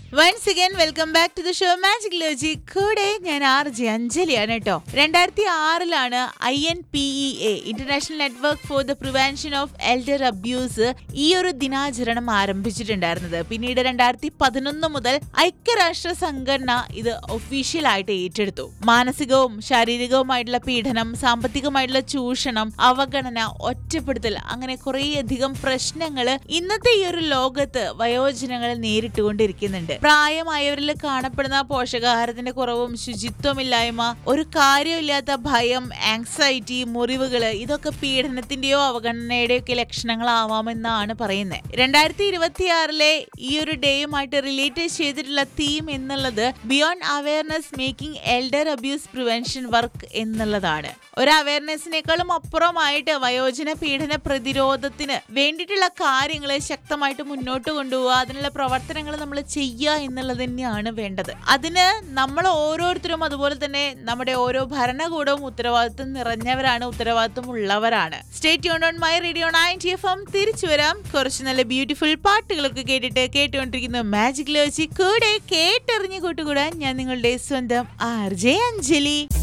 once again welcome back to the show magic ലോജി കൂടെ ഞാൻ ആർ ജെ അഞ്ജലിയാണ് കേട്ടോ രണ്ടായിരത്തി ആറിലാണ് I N P E A international network for the prevention of elder abuse ഈ ഒരു ദിനാചരണം ആരംഭിച്ചിട്ടുണ്ടായിരുന്നത് പിന്നീട് രണ്ടായിരത്തി പതിനൊന്ന് മുതൽ ഐക്യരാഷ്ട്ര സംഘടന ഇത് ഒഫീഷ്യലായിട്ട് ഏറ്റെടുത്തു മാനസികവും ശാരീരികവുമായിട്ടുള്ള പീഡനം സാമ്പത്തികമായിട്ടുള്ള ചൂഷണം അവഗണന ഒറ്റപ്പെടുത്തൽ അങ്ങനെ കുറേയധികം പ്രശ്നങ്ങൾ ഇന്നത്തെ ഈ ഒരു ലോകത്ത് വയോജനങ്ങൾ നേരിട്ടുകൊണ്ടിരിക്കുന്നുണ്ട് പ്രായമായവരിൽ കാണപ്പെടുന്ന പോഷകാഹാരത്തിന്റെ കുറവും ശുചിത്വമില്ലായ്മ ഒരു കാര്യമില്ലാത്ത ഭയം ആങ്സൈറ്റി മുറിവുകൾ ഇതൊക്കെ പീഡനത്തിന്റെയോ അവഗണനയുടെയോ ഒക്കെ ലക്ഷണങ്ങളാവാമെന്നാണ് പറയുന്നത് രണ്ടായിരത്തി ഇരുപത്തിയാറിലെ ഈ ഒരു ഡേയുമായിട്ട് റിലേറ്റ് ചെയ്തിട്ടുള്ള തീം എന്നുള്ളത് beyond awareness making elder abuse prevention work എന്നുള്ളതാണ് ഒരു അവയർനെസ്സിനേക്കാളും അപ്പുറമായിട്ട് വയോജന പീഡന പ്രതിരോധത്തിന് വേണ്ടിയിട്ടുള്ള കാര്യങ്ങൾ ശക്തമായിട്ട് മുന്നോട്ട് കൊണ്ടുപോവുക അതിനുള്ള പ്രവർത്തനങ്ങൾ നമ്മൾ ചെയ്യുക എന്നുള്ളത് തന്നെയാണ് വേണ്ടത് അതിന് നമ്മൾ ഓരോരുത്തരും അതുപോലെ തന്നെ നമ്മുടെ ഓരോ ഭരണകൂടവും ഉത്തരവാദിത്വം നിറഞ്ഞവരാണ് ഉത്തരവാദിത്വം ഉള്ളവരാണ് stay on my radio ninety F M തിരിച്ചു വരാം കുറച്ച് നല്ല ബ്യൂട്ടിഫുൾ പാട്ടുകളൊക്കെ കേട്ടിട്ട് കേട്ടുകൊണ്ടിരിക്കുന്ന മാജിക് ലോജി കൂടെ കേട്ടെറിഞ്ഞു കൂട്ടുകൂടാൻ ഞാൻ നിങ്ങളുടെ സ്വന്തം ആർ ജെ അഞ്ജലി